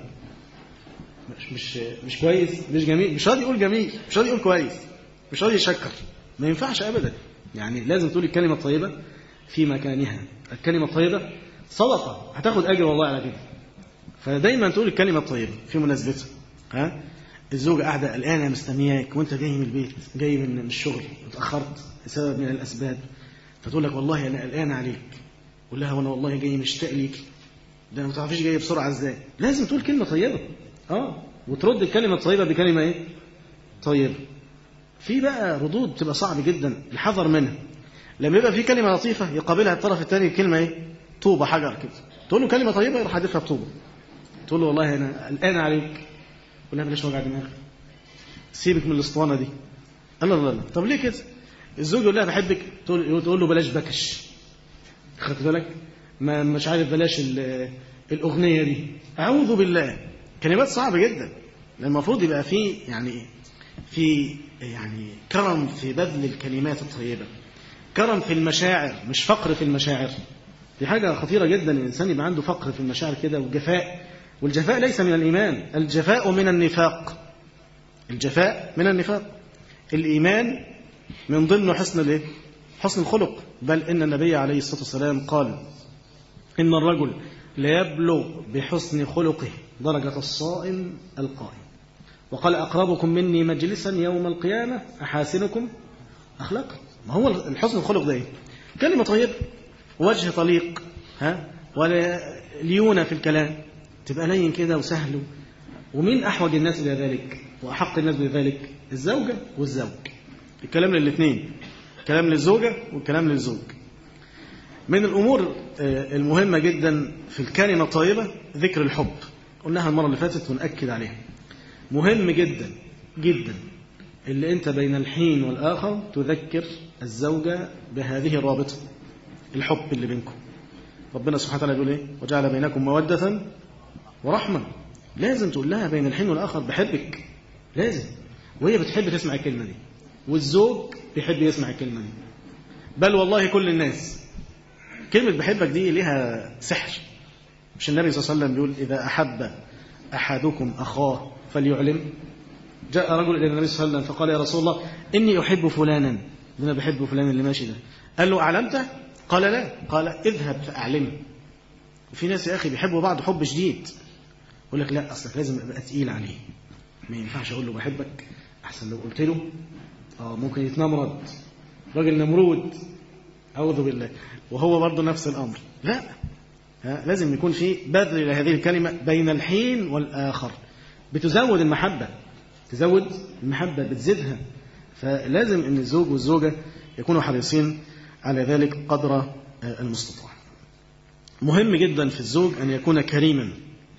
Speaker 3: مش مش مش كويس مش جميل مش راضي يقول جميل مش راضي يقول كويس مش راضي يشكر ما ينفعش ابدا يعني لازم تقول الكلمه الطيبه في مكانها الكلمه الطيبه صدقه هتاخد اجر والله على كده فدايما تقول الكلمه الطيبه في مناسبتها ها الزوجة قاعدة قلقانة مستنياك وأنت جاي من البيت جاي من الشغل اتأخرت لسبب من الأسباب فتقول لك والله أنا قلقانة عليك قول لها وأنا والله جاي مشتاق ليك ده أنا ما تعرفيش جاي بسرعة إزاي لازم تقول كلمة طيبة أه وترد الكلمة الطيبة بكلمة إيه؟ طيبة في بقى ردود بتبقى صعب جدا الحذر منها لما يبقى في كلمة لطيفة يقابلها الطرف الثاني كلمة إيه؟ طوبة حجر كده تقول له كلمة طيبة يروح حادفها بطوبة تقول له والله أنا قلقان عليك قول لها بلاش وجع دماغ سيبك من الاسطوانه دي الله الله الله طب ليه كده الزوج يقول لها بحبك تقول تقول له بلاش بكش خدت بالك ما مش عارف بلاش الاغنيه دي اعوذ بالله كلمات صعبه جدا المفروض يبقى في يعني في يعني كرم في بذل الكلمات الطيبه كرم في المشاعر مش فقر في المشاعر دي حاجه خطيره جدا الانسان يبقى عنده فقر في المشاعر كده وجفاء والجفاء ليس من الإيمان الجفاء من النفاق الجفاء من النفاق الإيمان من ضمن حسن الايه؟ حسن الخلق بل إن النبي عليه الصلاة والسلام قال إن الرجل ليبلغ بحسن خلقه درجة الصائم القائم وقال أقربكم مني مجلسا يوم القيامة أحاسنكم أخلاقا ما هو الحسن الخلق ده إيه؟ كلمة طيبة وجه طليق ها ولا ليونة في الكلام تبقى لين كده وسهل ومين أحوج الناس إلى ذلك وأحق الناس بذلك الزوجة والزوج الكلام للاثنين كلام للزوجة والكلام للزوج من الأمور المهمة جدا في الكلمة الطيبة ذكر الحب قلناها المرة اللي فاتت ونأكد عليها مهم جدا جدا اللي أنت بين الحين والآخر تذكر الزوجة بهذه الرابطة الحب اللي بينكم ربنا سبحانه وتعالى يقول ايه وجعل بينكم مودة ورحمة لازم تقول لها بين الحين والآخر بحبك لازم وهي بتحب تسمع الكلمة دي والزوج بيحب يسمع الكلمة دي بل والله كل الناس كلمة بحبك دي لها سحر مش النبي صلى الله عليه وسلم بيقول إذا أحب أحدكم أخاه فليعلم جاء رجل إلى النبي صلى الله عليه وسلم فقال يا رسول الله إني أحب فلانا أنا بحب فلان اللي ماشي ده قال له أعلمته قال لا قال اذهب فأعلمه وفي ناس يا أخي بيحبوا بعض حب شديد يقول لك لا أصلك لازم أبقى تقيل عليه ما ينفعش أقول له بحبك أحسن لو قلت له آه ممكن يتنمرد راجل نمرود أعوذ بالله وهو برضه نفس الأمر لا ها لازم يكون في بذل لهذه الكلمة بين الحين والآخر بتزود المحبة تزود المحبة بتزيدها فلازم أن الزوج والزوجة يكونوا حريصين على ذلك قدر المستطاع مهم جدا في الزوج أن يكون كريما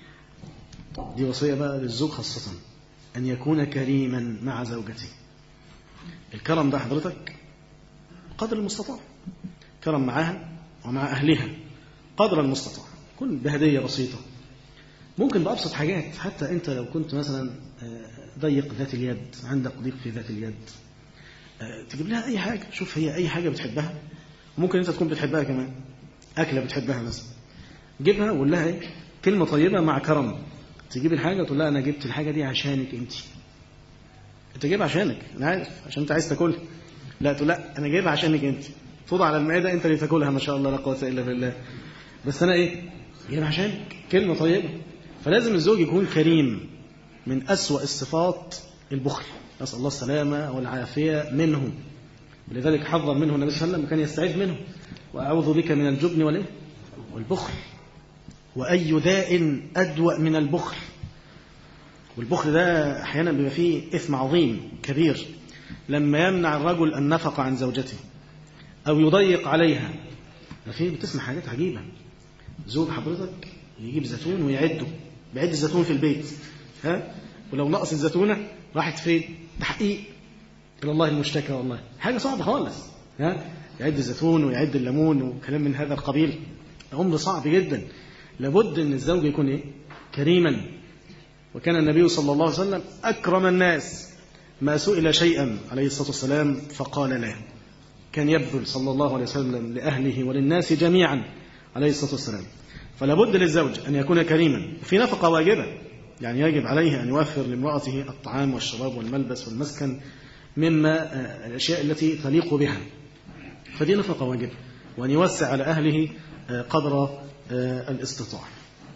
Speaker 3: دي وصية بقى للزوج خاصة أن يكون كريما مع زوجته الكرم ده حضرتك قدر المستطاع كرم معها ومع أهلها قدر المستطاع كن بهدية بسيطة ممكن بأبسط حاجات حتى أنت لو كنت مثلا ضيق ذات اليد عندك ضيق في ذات اليد تجيب لها أي حاجة شوف هي أي حاجة بتحبها وممكن أنت تكون بتحبها كمان أكلة بتحبها مثلا جيبها وقول لها إيه كلمة طيبة مع كرم تجيب الحاجة وتقول لها أنا جبت الحاجة دي عشانك أنت أنت جايبها عشانك أنا عارف عشان أنت عايز تاكلها لا تقول لا أنا جايبها عشانك أنت توضع على المائدة أنت اللي تاكلها ما شاء الله لا قوة إلا بالله بس أنا إيه جايبها عشانك كلمة طيبة فلازم الزوج يكون كريم من أسوأ الصفات البخل نسأل الله السلامة والعافية منه ولذلك حذر منه النبي صلى الله عليه وسلم وكان يستعيذ منه وأعوذ بك من الجبن والإيه؟ والبخل وأي داء أدوأ من البخل والبخل ده أحيانا بيبقى فيه إثم عظيم كبير لما يمنع الرجل النفقة عن زوجته أو يضيق عليها في بتسمع حاجات عجيبة زوج حضرتك يجيب زيتون ويعده بيعد الزيتون في البيت ها ولو نقص الزيتونة راحت فين تحقيق إلى الله المشتكى والله حاجة صعبة خالص ها يعد الزيتون ويعد الليمون وكلام من هذا القبيل أمر صعب جدا لابد أن الزوج يكون إيه؟ كريما وكان النبي صلى الله عليه وسلم أكرم الناس ما سئل شيئا عليه الصلاة والسلام فقال لا كان يبذل صلى الله عليه وسلم لأهله وللناس جميعا عليه الصلاة والسلام فلا بد للزوج أن يكون كريما في نفقة واجبة يعني يجب عليه أن يوفر لامرأته الطعام والشراب والملبس والمسكن مما الأشياء التي تليق بها فدي نفقة واجبة وأن يوسع على أهله قدر الاستطاعة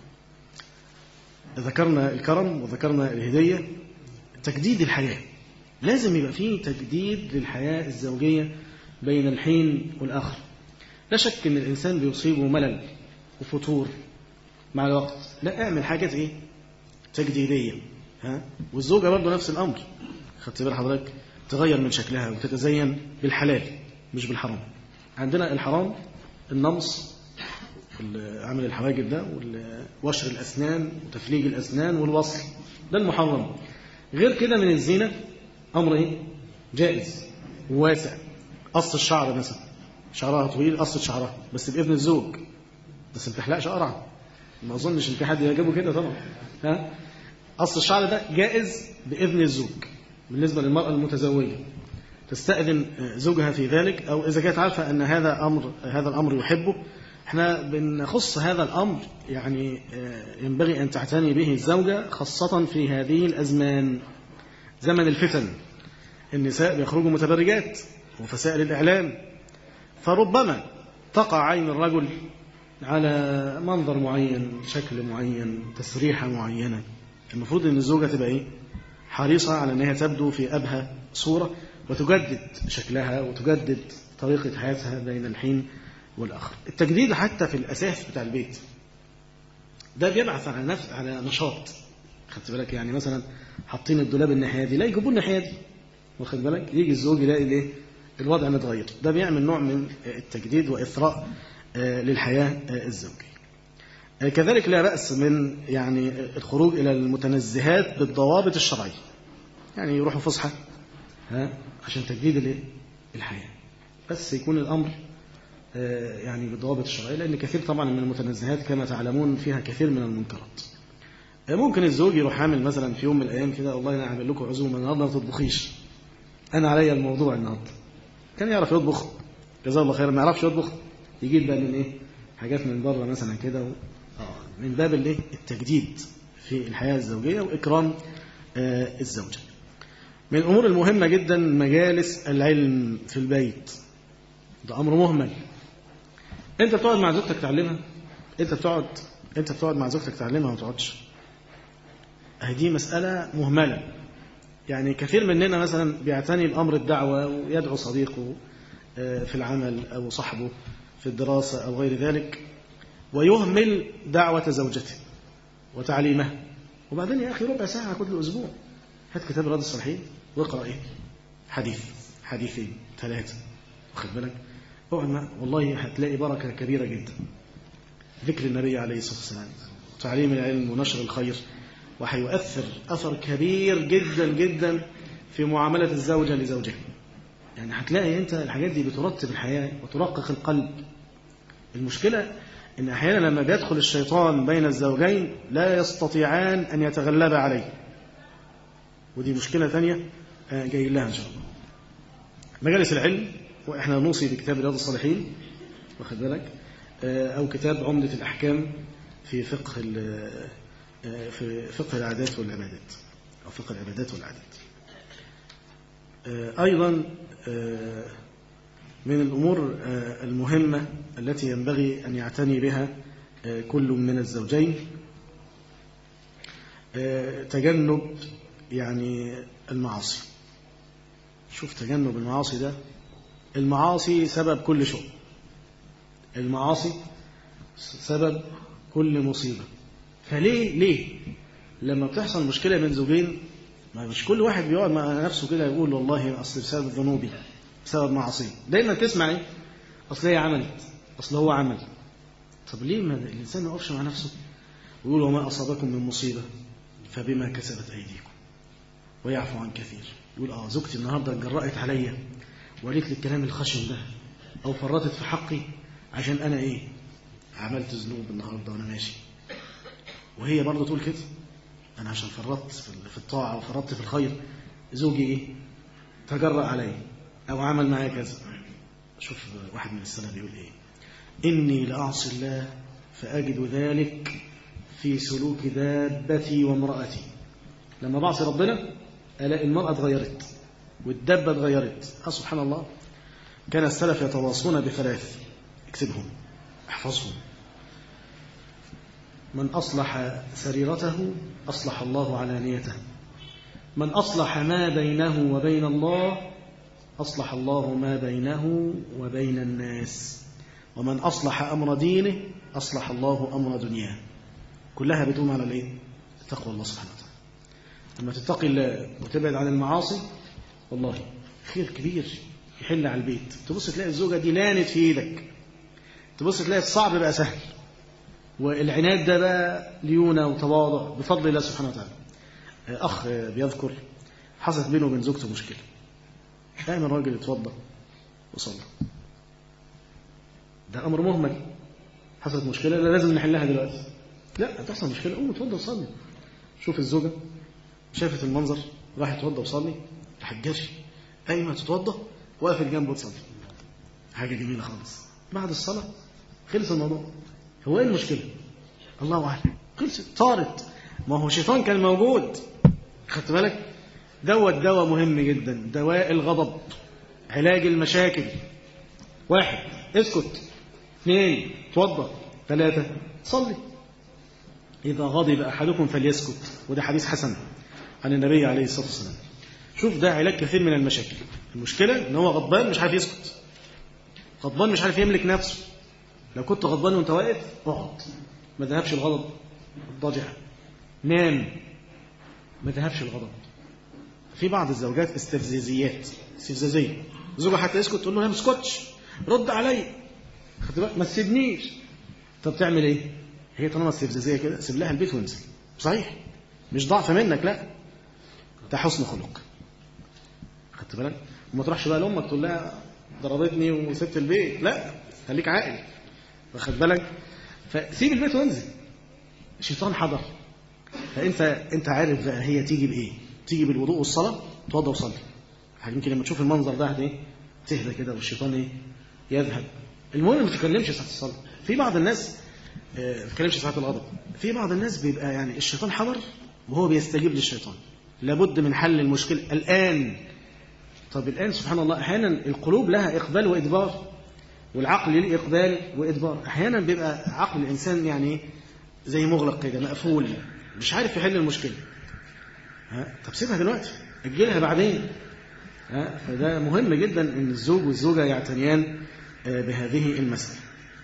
Speaker 3: ذكرنا الكرم وذكرنا الهدية تجديد الحياة لازم يبقى فيه تجديد للحياة الزوجية بين الحين والآخر لا شك أن الإنسان بيصيبه ملل وفتور مع الوقت لا اعمل حاجات إيه تجديدية ها والزوجة برضه نفس الأمر خدت بال حضرتك تغير من شكلها وتتزين بالحلال مش بالحرام عندنا الحرام النمص عمل الحواجب ده وشر الأسنان وتفليج الأسنان والوصل ده المحرم غير كده من الزينة أمر إيه؟ جائز وواسع قص الشعر مثلا شعرها طويل قصة شعرها بس بإذن الزوج بس ما تحلقش قرع ما أظنش إن في حد يعجبه كده طبعا ها قص الشعر ده جائز بإذن الزوج بالنسبة للمرأة المتزوجة تستأذن زوجها في ذلك أو إذا كانت عارفة أن هذا أمر هذا الأمر يحبه احنا بنخص هذا الأمر يعني ينبغي أن تعتني به الزوجة خاصة في هذه الأزمان زمن الفتن النساء بيخرجوا متبرجات وفسائل الإعلام فربما تقع عين الرجل على منظر معين شكل معين تسريحة معينة المفروض أن الزوجة تبقى إيه؟ حريصة على أنها تبدو في أبهى صورة وتجدد شكلها وتجدد طريقة حياتها بين الحين والآخر التجديد حتى في الأساس بتاع البيت ده بيبعث على نفس على نشاط خدت بالك يعني مثلا حاطين الدولاب الناحيه دي لا يجيبوا الناحيه دي واخد بالك يجي الزوج يلاقي الايه الوضع متغير ده بيعمل نوع من التجديد واثراء آه، للحياه آه، الزوجيه آه، كذلك لا بأس من يعني الخروج إلى المتنزهات بالضوابط الشرعية يعني يروحوا فسحة ها عشان تجديد الايه؟ الحياة بس يكون الأمر آه، يعني بالضوابط الشرعية لأن كثير طبعا من المتنزهات كما تعلمون فيها كثير من المنكرات آه، ممكن الزوج يروح عامل مثلا في يوم من الأيام كده والله أنا هعمل لكم عزومة النهارده ما تطبخيش أنا عليا الموضوع النهارده كان يعرف يطبخ جزاه الله خيرا ما يعرفش يطبخ يجيب بقى من إيه حاجات من بره مثلا كده و... آه، من باب الايه التجديد في الحياة الزوجية وإكرام آه، الزوجة من الأمور المهمة جدا مجالس العلم في البيت ده أمر مهمل أنت بتقعد مع زوجتك تعلمها أنت بتقعد أنت بتقعد مع زوجتك تعلمها وما تقعدش أهي دي مسألة مهملة يعني كثير مننا مثلا بيعتني بأمر الدعوة ويدعو صديقه آه، في العمل أو صاحبه في الدراسة أو غير ذلك ويهمل دعوة زوجته وتعليمها وبعدين يا أخي ربع ساعة كل أسبوع هات كتاب رياض الصالحين واقرأ إيه حديث حديثين ثلاثة واخد بالك اقعد مع- والله هتلاقي بركة كبيرة جدا ذكر النبي عليه الصلاة والسلام وتعليم العلم ونشر الخير وهيؤثر أثر كبير جدا جدا في معاملة الزوجة لزوجها يعني هتلاقي أنت الحاجات دي بترتب الحياة وترقق القلب المشكلة إن أحيانا لما بيدخل الشيطان بين الزوجين لا يستطيعان أن يتغلبا عليه ودي مشكلة ثانية آه، جاي لها إن شاء الله مجالس العلم وإحنا نوصي بكتاب رياض الصالحين واخد بالك آه، أو كتاب عمدة الأحكام في فقه ال- آه، في فقه العادات والعبادات أو فقه العبادات والعادات آه، أيضا آه، من الأمور آه، المهمة التي ينبغي أن يعتني بها آه، كل من الزوجين آه، تجنب يعني المعاصي شوف تجنب المعاصي ده المعاصي سبب كل شيء المعاصي سبب كل مصيبة فليه ليه لما بتحصل مشكلة بين زوجين ما مش كل واحد بيقعد مع نفسه كده يقول والله أصل بسبب ذنوبي بسبب معصية دايما تسمع ايه أصل هي عملت أصل هو عمل طب ليه ما الإنسان ما يقفش مع نفسه ويقول وما أصابكم من مصيبة فبما كسبت أيديكم ويعفو عن كثير يقول اه زوجتي النهارده اتجرأت عليا وقالت لي الكلام الخشن ده او فرطت في حقي عشان انا ايه عملت ذنوب النهارده وانا ماشي وهي برضه تقول كده انا عشان فرطت في في الطاعه وفرطت في الخير زوجي ايه تجرأ عليا او عمل معايا كذا شوف واحد من السلف بيقول ايه اني لاعصي الله فاجد ذلك في سلوك دابتي وامرأتي لما بعصي ربنا ألاقي المرأة اتغيرت والدابة اتغيرت آه سبحان الله كان السلف يتواصون بثلاث اكتبهم احفظهم من أصلح سريرته أصلح الله علانيته من أصلح ما بينه وبين الله أصلح الله ما بينه وبين الناس ومن أصلح أمر دينه أصلح الله أمر دنياه كلها بتقوم على الايه؟ تقوى الله سبحانه وتعالى لما تتقي الله وتبعد عن المعاصي والله خير كبير يحل على البيت تبص تلاقي الزوجة دي لانت في ايدك تبص تلاقي الصعب بقى سهل والعناد ده بقى ليونة وتواضع بفضل الله سبحانه وتعالى أخ بيذكر حصلت بينه وبين زوجته مشكلة قام الراجل اتوضى وصلى ده أمر مهمل حصلت مشكلة لا لازم نحلها دلوقتي لا هتحصل مشكلة قوم اتوضى وصلي شوف الزوجة شافت المنظر راح تتوضى وصلي راح جري قايمة تتوضى وقفت جنبه تصلي حاجة جميلة خالص بعد الصلاة خلص الموضوع هو ايه المشكلة الله أعلم خلصت طارت ما هو الشيطان كان موجود خدت بالك دوت دواء مهم جدا دواء الغضب علاج المشاكل واحد اسكت اثنين توضى ثلاثة صلي إذا غضب أحدكم فليسكت وده حديث حسن عن النبي عليه الصلاة والسلام شوف ده علاج كثير من المشاكل المشكلة إن هو غضبان مش عارف يسكت غضبان مش عارف يملك نفسه لو كنت غضبان وانت واقف اقعد ما ذهبش الغضب الضجع نام ما تهبش الغضب في بعض الزوجات استفزازيات استفزازيه زوجها حتى يسكت تقول له لا ما اسكتش رد عليا خدت بالك ما تسيبنيش طب تعمل ايه هي طالما استفزازيه كده سيب لها البيت وانزل صحيح مش ضعف منك لا ده حسن خلق خدت بالك وما تروحش بقى لامك تقول لها ضربتني وسبت البيت لا خليك عاقل واخد بالك فسيب البيت وانزل الشيطان حضر فانت انت عارف بقى هي تيجي بايه تيجي بالوضوء والصلاه توضى وصلي يمكن لما تشوف المنظر ده هت ايه تهدى كده والشيطان ايه يذهب المهم ما تتكلمش ساعه الصلاه في بعض الناس آه، ما تتكلمش ساعه الغضب في بعض الناس بيبقى يعني الشيطان حضر وهو بيستجيب للشيطان لابد من حل المشكله الان طب الان سبحان الله احيانا القلوب لها اقبال وادبار والعقل له اقبال وادبار احيانا بيبقى عقل الانسان يعني زي مغلق كده مقفول مش عارف يحل المشكله ها طب سيبها دلوقتي اجلها بعدين ها فده مهم جدا ان الزوج والزوجه يعتنيان آه، بهذه المساله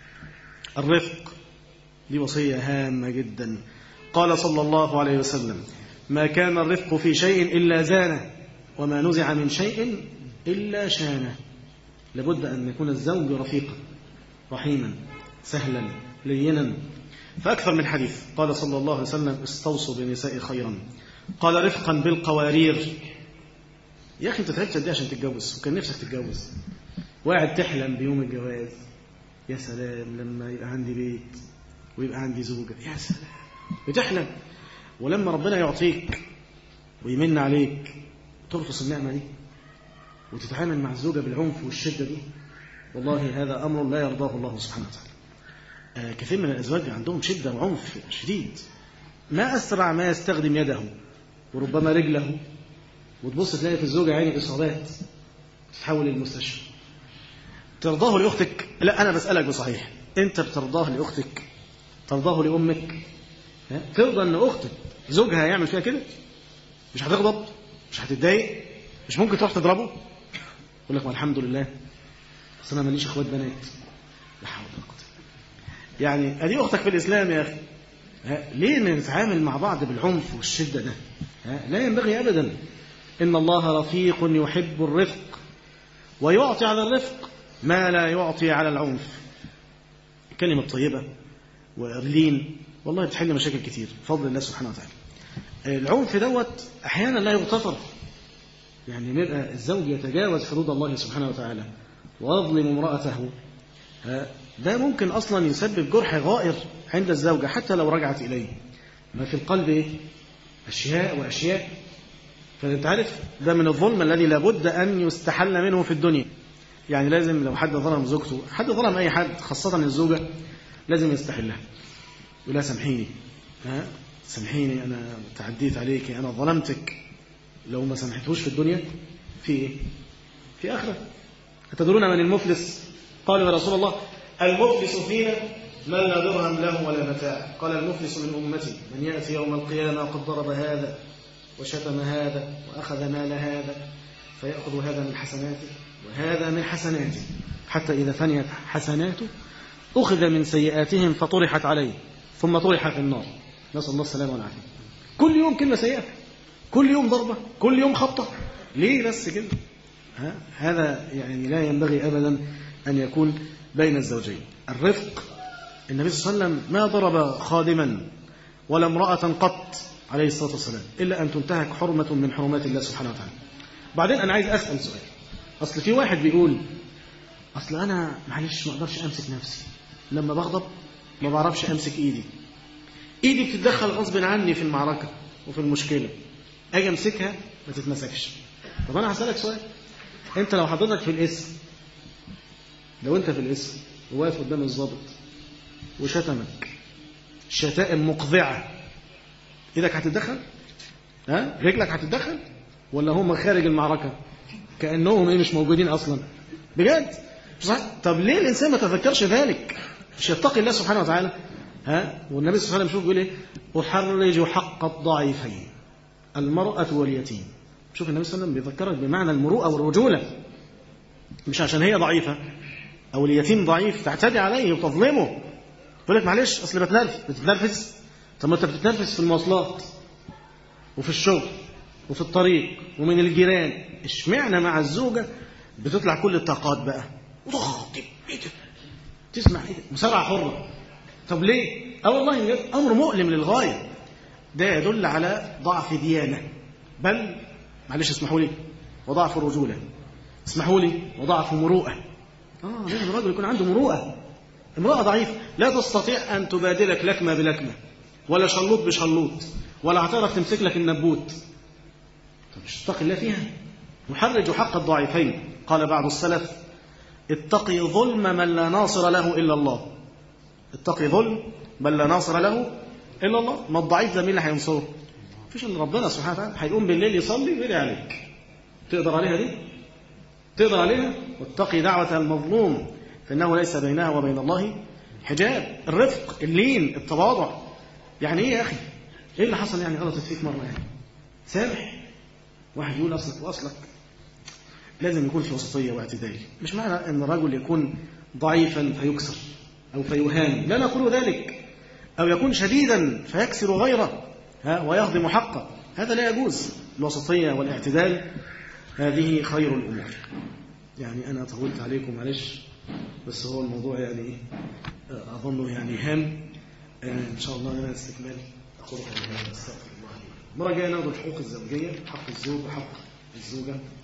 Speaker 3: الرفق دي وصيه هامه جدا قال صلى الله عليه وسلم ما كان الرفق في شيء الا زانه وما نزع من شيء الا شانه لابد ان يكون الزوج رفيقا رحيما سهلا لينا فاكثر من حديث قال صلى الله عليه وسلم استوصوا بالنساء خيرا قال رفقا بالقوارير يا اخي انت تعبت قد ايه عشان تتجوز وكان نفسك تتجوز وقاعد تحلم بيوم الجواز يا سلام لما يبقى عندي بيت ويبقى عندي زوجة يا سلام بتحلم ولما ربنا يعطيك ويمن عليك ترفض النعمة دي وتتعامل مع الزوجة بالعنف والشدة دي والله هذا أمر لا يرضاه الله سبحانه وتعالى آه كثير من الأزواج عندهم شدة وعنف شديد ما أسرع ما يستخدم يده وربما رجله وتبص تلاقي في الزوجة عيني إصابات تتحول للمستشفى ترضاه لأختك لا أنا بسألك بصحيح أنت بترضاه لأختك ترضاه لأمك ها؟ ترضى أن أختك زوجها يعمل فيها كده مش هتغضب مش هتتضايق مش ممكن تروح تضربه يقول لك ما الحمد لله بس أنا ماليش إخوات بنات لا حول ولا قوة يعني أدي أختك في الإسلام يا أخي ها؟ ليه نتعامل مع بعض بالعنف والشدة ده ها؟ لا ينبغي أبدا إن الله رفيق يحب الرفق ويعطي على الرفق ما لا يعطي على العنف الكلمة الطيبة واللين والله بتحل مشاكل كتير بفضل الله سبحانه وتعالى العنف دوت أحيانا لا يغتفر يعني نبقى الزوج يتجاوز حدود الله سبحانه وتعالى ويظلم امرأته ده ممكن أصلا يسبب جرح غائر عند الزوجة حتى لو رجعت إليه ما في القلب إيه؟ أشياء وأشياء فأنت عارف ده من الظلم الذي لابد أن يستحل منه في الدنيا يعني لازم لو حد ظلم زوجته حد ظلم أي حد خاصة الزوجة لازم يستحلها يقول لها سامحيني ها سامحيني أنا تعديت عليك أنا ظلمتك لو ما سامحتهوش في الدنيا في إيه؟ في آخرة أتدرون من المفلس قالوا يا رسول الله المفلس فينا من لا درهم له ولا متاع قال المفلس من أمتي من يأتي يوم القيامة قد ضرب هذا وشتم هذا وأخذ مال هذا فيأخذ هذا من حسناته وهذا من حسناته حتى إذا فنيت حسناته أخذ من سيئاتهم فطرحت عليه ثم طرح في النار نسأل الله السلامة والعافية كل يوم كلمة سيئة كل يوم ضربة كل يوم خبطة ليه بس كده ها؟ هذا يعني لا ينبغي أبدا أن يكون بين الزوجين الرفق النبي صلى الله عليه وسلم ما ضرب خادما ولا امرأة قط عليه الصلاة والسلام إلا أن تنتهك حرمة من حرمات الله سبحانه وتعالى بعدين أنا عايز أسأل سؤال أصل في واحد بيقول أصل أنا معلش ما أقدرش أمسك نفسي لما بغضب ما بعرفش أمسك إيدي إيدي بتتدخل غصب عني في المعركة وفي المشكلة أجي أمسكها ما تتمسكش طب أنا هسألك سؤال أنت لو حضرتك في الاسم لو أنت في الاسم وواقف قدام الضابط وشتمك شتائم مقذعة إيدك هتتدخل؟ ها؟ رجلك هتتدخل؟ ولا هم خارج المعركة؟ كأنهم إيه مش موجودين أصلا بجد صح؟ طب ليه الإنسان ما تذكرش ذلك مش يتقي الله سبحانه وتعالى ها والنبي صلى الله عليه وسلم شوف بيقول ايه احرج حق الضعيفين المرأة واليتيم شوف النبي صلى الله عليه وسلم بيذكرك بمعنى المروءة والرجولة مش عشان هي ضعيفة أو اليتيم ضعيف تعتدي عليه وتظلمه يقول لك معلش أصل بتنرفز بتتنرفز طب ما أنت بتتنرفز في المواصلات وفي الشغل وفي الطريق ومن الجيران اشمعنى مع الزوجة بتطلع كل الطاقات بقى ايه ده تسمع ايه ده مسارعة حرة طب ليه اه والله بجد امر مؤلم للغاية ده يدل على ضعف ديانة بل معلش اسمحوا لي وضعف رجولة اسمحوا لي وضعف مروءة اه لازم الرجل يكون عنده مروءة امرأة ضعيفة لا تستطيع أن تبادلك لكمة بلكمة ولا شلوط بشلوط ولا هتعرف تمسك لك النبوت طب مش تتقي الله فيها نحرج حق الضعيفين قال بعض السلف اتقي ظلم من لا ناصر له إلا الله اتقي ظلم من لا ناصر له إلا الله ما الضعيف ده مين اللي هينصره مفيش إلا ربنا سبحانه وتعالى هيقوم بالليل يصلي ويدعي عليك تقدر عليها دي تقدر عليها واتقي دعوة المظلوم فإنه ليس بينها وبين الله حجاب الرفق اللين التواضع يعني ايه يا اخي ايه اللي حصل يعني غلطت فيك مره يعني سامح واحد يقول اصلك واصلك لازم يكون في وسطيه واعتدال مش معنى ان الرجل يكون ضعيفا فيكسر او فيهان لا نقول ذلك او يكون شديدا فيكسر غيره ها ويهضم حقه هذا لا يجوز الوسطيه والاعتدال هذه خير الامور يعني انا طولت عليكم معلش بس هو الموضوع يعني ايه اظنه يعني هام ان شاء الله لنا استكمال اقول قولي هذا استغفر الله لي المره الجايه ناخد الحقوق الزوجيه حق الزوج وحق الزوجه